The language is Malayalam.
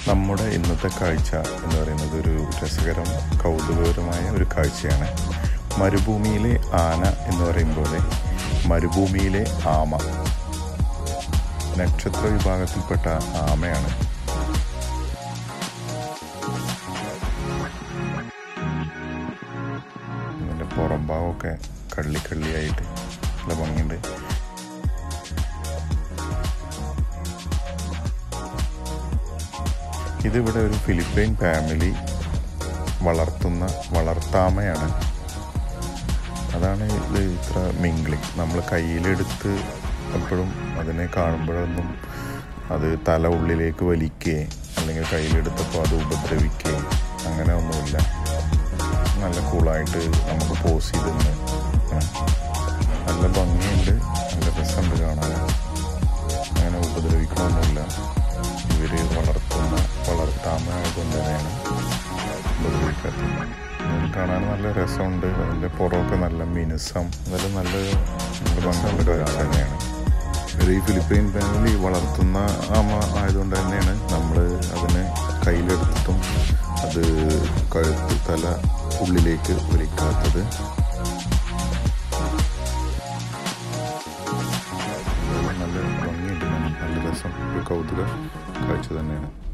നമ്മുടെ ഇന്നത്തെ കാഴ്ച എന്ന് പറയുന്നത് ഒരു രസകരം കൗതുകകരമായ ഒരു കാഴ്ചയാണ് മരുഭൂമിയിലെ ആന എന്ന് പറയും പോലെ മരുഭൂമിയിലെ ആമ നക്ഷത്ര വിഭാഗത്തിൽപ്പെട്ട ആമയാണ് ഇതിൻ്റെ പുറം ഭാഗമൊക്കെ കള്ളി കള്ളിയായിട്ട് നല്ല ഭംഗിയുണ്ട് ഇതിവിടെ ഒരു ഫിലിപ്പൈൻ ഫാമിലി വളർത്തുന്ന വളർത്താമയാണ് അതാണ് ഇത് ഇത്ര മിംഗ്ലിങ് നമ്മൾ കയ്യിലെടുത്ത് എപ്പോഴും അതിനെ കാണുമ്പോഴൊന്നും അത് തല ഉള്ളിലേക്ക് വലിക്കുകയും അല്ലെങ്കിൽ കയ്യിലെടുത്തപ്പോൾ അത് ഉപദ്രവിക്കുകയും അങ്ങനെ ഒന്നുമില്ല നല്ല കൂളായിട്ട് നമുക്ക് പോസ് ചെയ്തെന്ന് നല്ല ഭംഗിയുണ്ട് നല്ല രസമുണ്ട് കാണാൻ അങ്ങനെ ഉപദ്രവിക്കണമൊന്നുമില്ല ഇവർ വളർത്തുന്ന വളർത്താമ ആയതുകൊണ്ട് തന്നെയാണ് ഉപദ്രവിക്കാത്തത് ഇത് കാണാൻ നല്ല രസമുണ്ട് അതിൻ്റെ പുറമൊക്കെ നല്ല മിനുസം അതെല്ലാം നല്ല നല്ല ഭംഗിയുള്ള കാഴ്ച തന്നെയാണ് ഒരു ഈ ഫിലിപ്പൈൻ ഫാമിലി വളർത്തുന്ന ആമ ആയതുകൊണ്ട് തന്നെയാണ് നമ്മൾ അതിനെ കയ്യിലെടുത്തിട്ടും അത് കഴുത്ത് തല ഉള്ളിലേക്ക് വലിക്കാത്തത് നല്ല ഭംഗിയുണ്ട് നല്ല രസം ഒരു കൗതുക കാഴ്ച തന്നെയാണ്